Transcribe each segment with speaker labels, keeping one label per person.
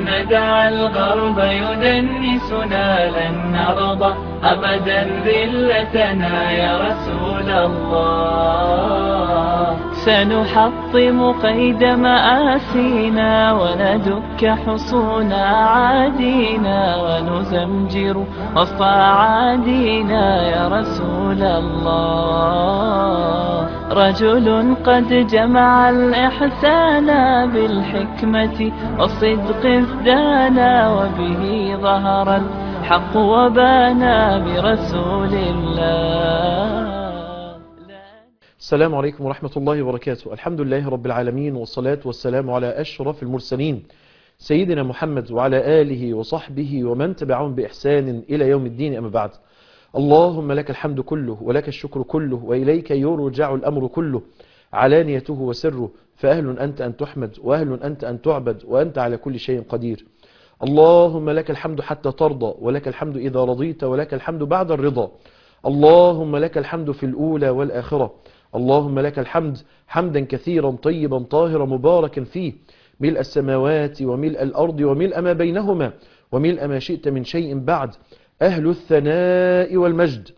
Speaker 1: مهما دعا الغرب يدنسنا لن نرضى أبدا ذلتنا يا رسول الله سنحطم قيد مآسينا وندك حصون عادينا ونزمجر وسط عادينا يا رسول الله رجل قد جمع الإحسان بالحكمة والصدق ازدانا وبه ظهر الحق وبانا برسول الله
Speaker 2: السلام عليكم ورحمة الله وبركاته الحمد لله رب العالمين والصلاة والسلام على أشرف المرسلين سيدنا محمد وعلى آله وصحبه ومن تبعهم بإحسان إلى يوم الدين أما بعد اللهم لك الحمد كله ولك الشكر كله وإليك يرجع الأمر كله علانيته وسره فأهل أنت أن تحمد وأهل أنت أن تعبد وأنت على كل شيء قدير اللهم لك الحمد حتى ترضى ولك الحمد إذا رضيت ولك الحمد بعد الرضا اللهم لك الحمد في الأولى والآخرة اللهم لك الحمد حمدا كثيرا طيبا طاهرا مباركا فيه ملء السماوات وملء الأرض وملء ما بينهما وملء ما شئت من شيء بعد أهل الثناء والمجد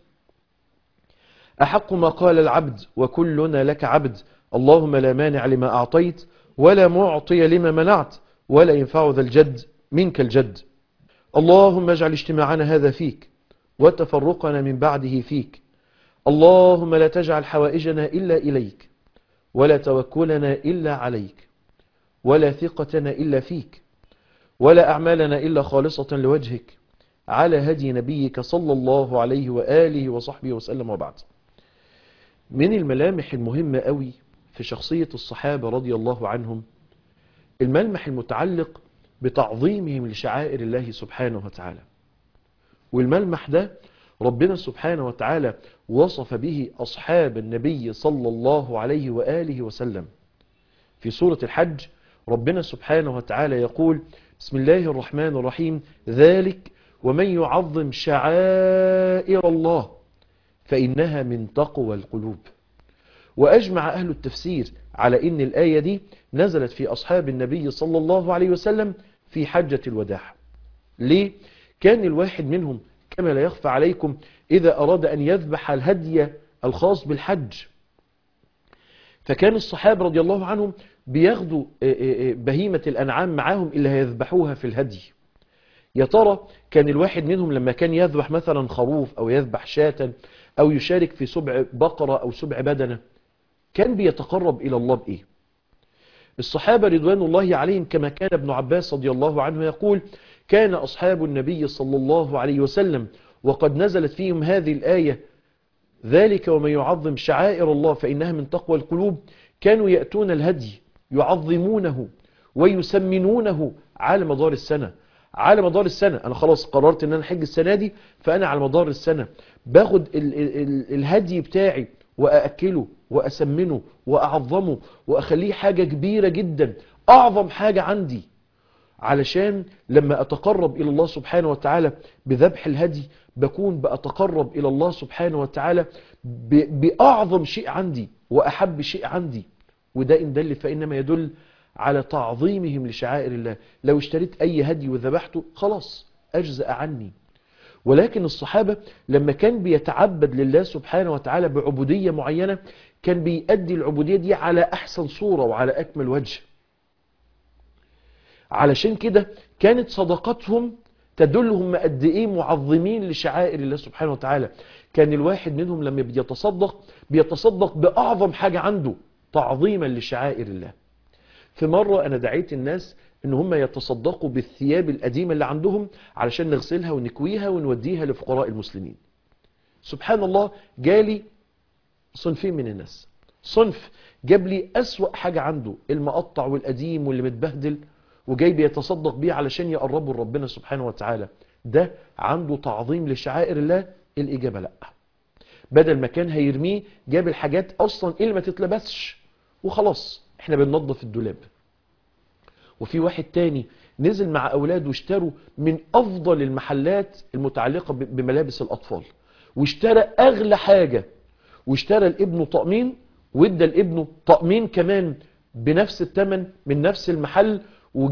Speaker 2: أحق ما قال العبد وكلنا لك عبد اللهم لا مانع لما أعطيت ولا معطي لما منعت ولا ينفع ذا الجد منك الجد اللهم اجعل اجتماعنا هذا فيك وتفرقنا من بعده فيك اللهم لا تجعل حوائجنا إلا إليك ولا توكلنا إلا عليك ولا ثقتنا إلا فيك ولا أعمالنا إلا خالصة لوجهك على هدي نبيك صلى الله عليه وآله وصحبه وسلم وبعد من الملامح المهمة قوي في شخصية الصحابة رضي الله عنهم الملمح المتعلق بتعظيمهم لشعائر الله سبحانه وتعالى والملمح ده ربنا سبحانه وتعالى وصف به أصحاب النبي صلى الله عليه وآله وسلم في سورة الحج ربنا سبحانه وتعالى يقول بسم الله الرحمن الرحيم ذلك ومن يعظم شعائر الله فإنها من تقوى القلوب وأجمع أهل التفسير على إن الآية دي نزلت في أصحاب النبي صلى الله عليه وسلم في حجة الوداع ليه؟ كان الواحد منهم كما لا يخفى عليكم إذا أراد أن يذبح الهدي الخاص بالحج فكان الصحابة رضي الله عنهم بياخدوا بهيمة الأنعام معاهم اللي هيذبحوها في الهدي يا ترى كان الواحد منهم لما كان يذبح مثلا خروف أو يذبح شاة أو يشارك في سبع بقرة أو سبع بدنة كان بيتقرب إلى الله بإيه الصحابة رضوان الله عليهم كما كان ابن عباس رضي الله عنه يقول كان أصحاب النبي صلى الله عليه وسلم وقد نزلت فيهم هذه الآية ذلك ومن يعظم شعائر الله فإنها من تقوى القلوب كانوا يأتون الهدي يعظمونه ويسمنونه على مدار السنة على مدار السنة أنا خلاص قررت أن أنا حج السنة دي فأنا على مدار السنة باخد ال ال الهدي بتاعي وأأكله وأسمنه وأعظمه وأخليه حاجة كبيرة جدا أعظم حاجة عندي علشان لما أتقرب إلى الله سبحانه وتعالى بذبح الهدي بكون بأتقرب إلى الله سبحانه وتعالى بأعظم شيء عندي وأحب شيء عندي وده إن دل فإنما يدل على تعظيمهم لشعائر الله لو اشتريت أي هدي وذبحته خلاص أجزأ عني ولكن الصحابة لما كان بيتعبد لله سبحانه وتعالى بعبودية معينة كان بيأدي العبودية دي على أحسن صورة وعلى أكمل وجه علشان كده كانت صدقاتهم تدلهم قد ايه معظمين لشعائر الله سبحانه وتعالى كان الواحد منهم لما بيتصدق بيتصدق بأعظم حاجة عنده تعظيما لشعائر الله في مرة أنا دعيت الناس ان هم يتصدقوا بالثياب القديمة اللي عندهم علشان نغسلها ونكويها ونوديها لفقراء المسلمين سبحان الله جالي صنفين من الناس صنف جاب لي أسوأ حاجة عنده المقطع والقديم واللي متبهدل وجاي بيتصدق بيه علشان يقربوا لربنا سبحانه وتعالى ده عنده تعظيم لشعائر الله الإجابة لا بدل ما كان هيرميه جاب الحاجات أصلا اللي ما تتلبسش وخلاص احنا بننظف الدولاب وفي واحد تاني نزل مع أولاده واشتروا من أفضل المحلات المتعلقة بملابس الأطفال واشترى أغلى حاجة واشترى لابنه طقمين وادى لابنه طقمين كمان بنفس الثمن من نفس المحل وجاه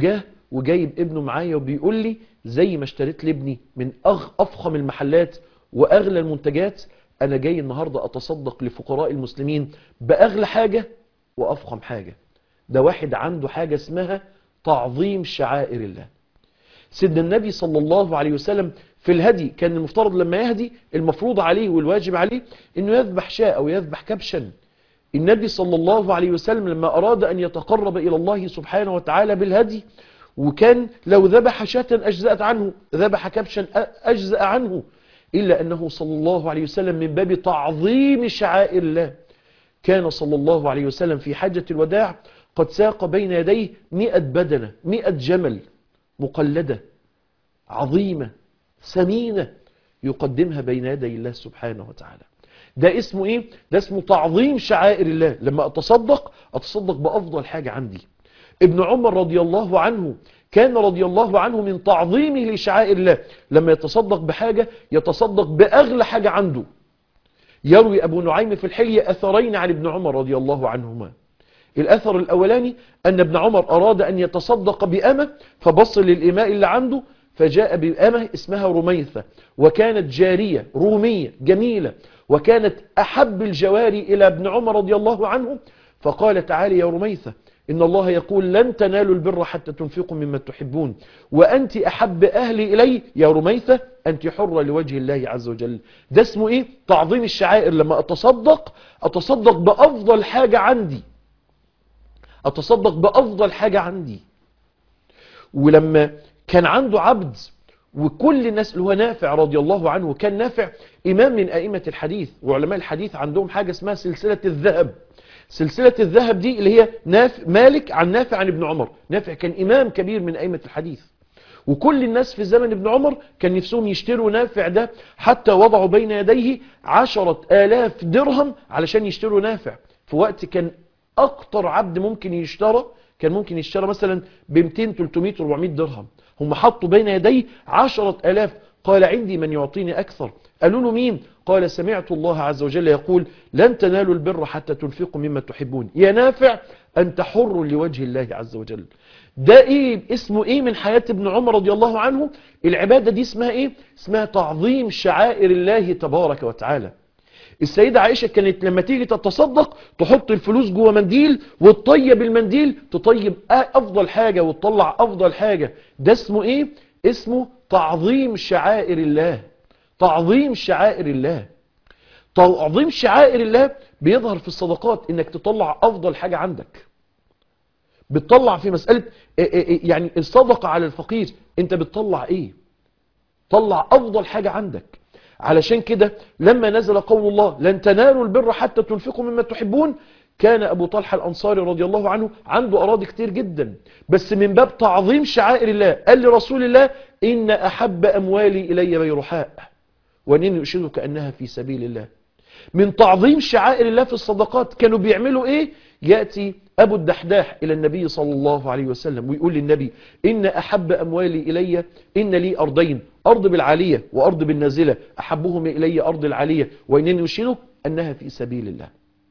Speaker 2: وجايب ابنه معايا وبيقول لي زي ما اشتريت لابني من أغ افخم المحلات واغلى المنتجات انا جاي النهاردة اتصدق لفقراء المسلمين باغلى حاجة وافخم حاجة ده واحد عنده حاجة اسمها تعظيم شعائر الله سيدنا النبي صلى الله عليه وسلم في الهدي كان المفترض لما يهدي المفروض عليه والواجب عليه انه يذبح شاء او يذبح كبشا النبي صلى الله عليه وسلم لما اراد ان يتقرب الى الله سبحانه وتعالى بالهدي وكان لو ذبح شاة اجزأت عنه ذبح كبشا اجزأ عنه الا انه صلى الله عليه وسلم من باب تعظيم شعائر الله كان صلى الله عليه وسلم في حجة الوداع قد ساق بين يديه مئة بدنة مئة جمل مقلدة عظيمة ثمينة يقدمها بين يدي الله سبحانه وتعالى ده اسمه ايه ده اسمه تعظيم شعائر الله لما اتصدق اتصدق بافضل حاجة عندي ابن عمر رضي الله عنه كان رضي الله عنه من تعظيمه لشعائر الله لما يتصدق بحاجة يتصدق باغلى حاجة عنده يروي ابو نعيم في الحلية اثرين عن ابن عمر رضي الله عنهما الاثر الاولاني ان ابن عمر اراد ان يتصدق بامه فبص للاماء اللي عنده فجاء بأمه اسمها رميثة وكانت جارية رومية جميلة وكانت أحب الجواري إلى ابن عمر رضي الله عنه فقال تعالى يا رميثة إن الله يقول لن تنالوا البر حتى تنفقوا مما تحبون وأنت أحب أهلي إلي يا رميثة أنت حرة لوجه الله عز وجل ده اسمه إيه تعظيم الشعائر لما أتصدق أتصدق بأفضل حاجة عندي أتصدق بأفضل حاجة عندي ولما كان عنده عبد وكل الناس اللي هو نافع رضي الله عنه كان نافع إمام من أئمة الحديث وعلماء الحديث عندهم حاجة اسمها سلسلة الذهب سلسلة الذهب دي اللي هي ناف مالك عن نافع عن ابن عمر نافع كان إمام كبير من أئمة الحديث وكل الناس في زمن ابن عمر كان نفسهم يشتروا نافع ده حتى وضعوا بين يديه عشرة آلاف درهم علشان يشتروا نافع في وقت كان أكتر عبد ممكن يشترى كان ممكن يشترى مثلا ب 200 300 400 درهم هم حطوا بين يديه عشرة ألاف قال عندي من يعطيني أكثر قالوا له مين قال سمعت الله عز وجل يقول لن تنالوا البر حتى تنفقوا مما تحبون يا نافع أنت حر لوجه الله عز وجل ده ايه اسمه ايه من حياة ابن عمر رضي الله عنه العبادة دي اسمها ايه اسمها تعظيم شعائر الله تبارك وتعالى السيدة عائشة كانت لما تيجي تتصدق تحط الفلوس جوه منديل وتطيب المنديل تطيب افضل حاجة وتطلع افضل حاجة ده اسمه ايه اسمه تعظيم شعائر الله تعظيم شعائر الله تعظيم شعائر الله بيظهر في الصدقات انك تطلع افضل حاجة عندك بتطلع في مسألة يعني الصدقة على الفقير انت بتطلع ايه طلع افضل حاجة عندك علشان كده لما نزل قول الله لن تنالوا البر حتى تنفقوا مما تحبون كان أبو طلحة الأنصاري رضي الله عنه عنده أراضي كتير جدا بس من باب تعظيم شعائر الله قال لرسول الله إن أحب أموالي إلي بيرحاء وأنني أشهدك أنها في سبيل الله من تعظيم شعائر الله في الصدقات كانوا بيعملوا إيه يأتي أبو الدحداح إلى النبي صلى الله عليه وسلم ويقول للنبي إن أحب أموالي إلي إن لي أرضين أرض بالعالية وأرض بالنازلة أحبهم إلي أرض العالية وإنني أشهدك أنها في سبيل الله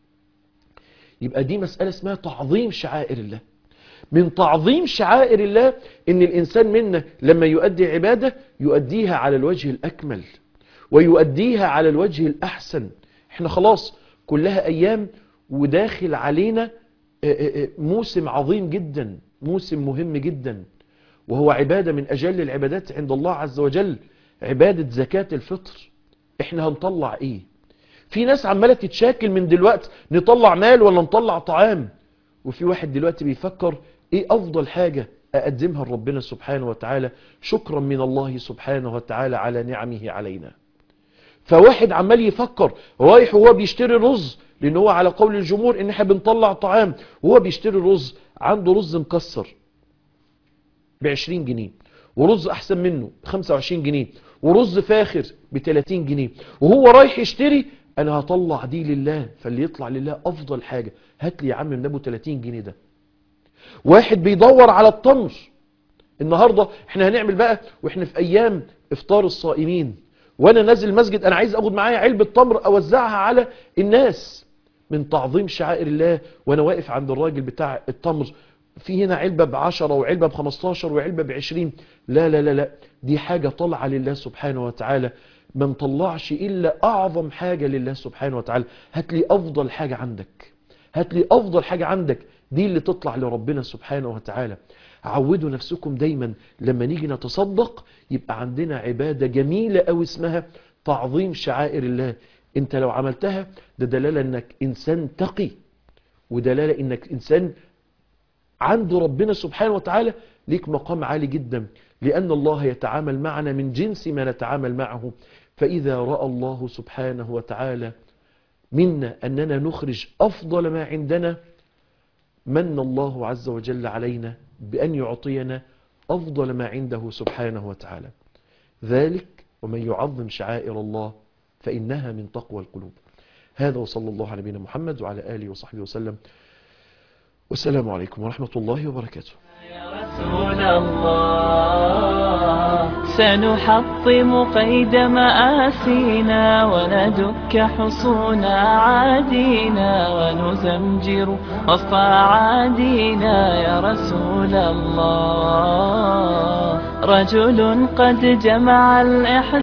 Speaker 2: يبقى دي مسألة اسمها تعظيم شعائر الله من تعظيم شعائر الله ان الانسان منا لما يؤدي عبادة يؤديها على الوجه الاكمل ويؤديها على الوجه الاحسن احنا خلاص كلها ايام وداخل علينا موسم عظيم جدا موسم مهم جدا وهو عبادة من اجل العبادات عند الله عز وجل عبادة زكاة الفطر احنا هنطلع ايه في ناس عمالة تتشاكل من دلوقتي نطلع مال ولا نطلع طعام وفي واحد دلوقتي بيفكر ايه افضل حاجة اقدمها لربنا سبحانه وتعالى شكرا من الله سبحانه وتعالى على نعمه علينا فواحد عمال يفكر رايح وهو بيشتري رز لان هو على قول الجمهور ان احنا بنطلع طعام وهو بيشتري رز عنده رز مكسر ب 20 جنيه ورز احسن منه ب 25 جنيه ورز فاخر ب 30 جنيه وهو رايح يشتري انا هطلع دي لله فاللي يطلع لله افضل حاجة هات لي يا عم من ابو 30 جنيه ده واحد بيدور على التمر النهاردة احنا هنعمل بقى واحنا في ايام افطار الصائمين وانا نازل المسجد انا عايز اخد معايا علبة تمر اوزعها على الناس من تعظيم شعائر الله وانا واقف عند الراجل بتاع التمر في هنا علبة بعشرة وعلبة بخمستاشر وعلبة بعشرين لا لا لا لا دي حاجة طلعة لله سبحانه وتعالى ما نطلعش إلا أعظم حاجة لله سبحانه وتعالى هات لي أفضل حاجة عندك هات لي أفضل حاجة عندك دي اللي تطلع لربنا سبحانه وتعالى عودوا نفسكم دايما لما نيجي نتصدق يبقى عندنا عبادة جميلة أو اسمها تعظيم شعائر الله انت لو عملتها ده دلالة انك انسان تقي ودلالة انك انسان عنده ربنا سبحانه وتعالى ليك مقام عالي جدا لأن الله يتعامل معنا من جنس ما نتعامل معه فإذا رأى الله سبحانه وتعالى منا أننا نخرج أفضل ما عندنا من الله عز وجل علينا بأن يعطينا أفضل ما عنده سبحانه وتعالى ذلك ومن يعظم شعائر الله فإنها من تقوى القلوب هذا وصلى الله على نبينا محمد وعلى آله وصحبه وسلم والسلام عليكم ورحمة الله وبركاته
Speaker 1: يا رسول الله سنحطم قيد مآسينا وندك حصون عادينا ونزمجر وسط عادينا يا رسول الله رجل قد جمع الإحسان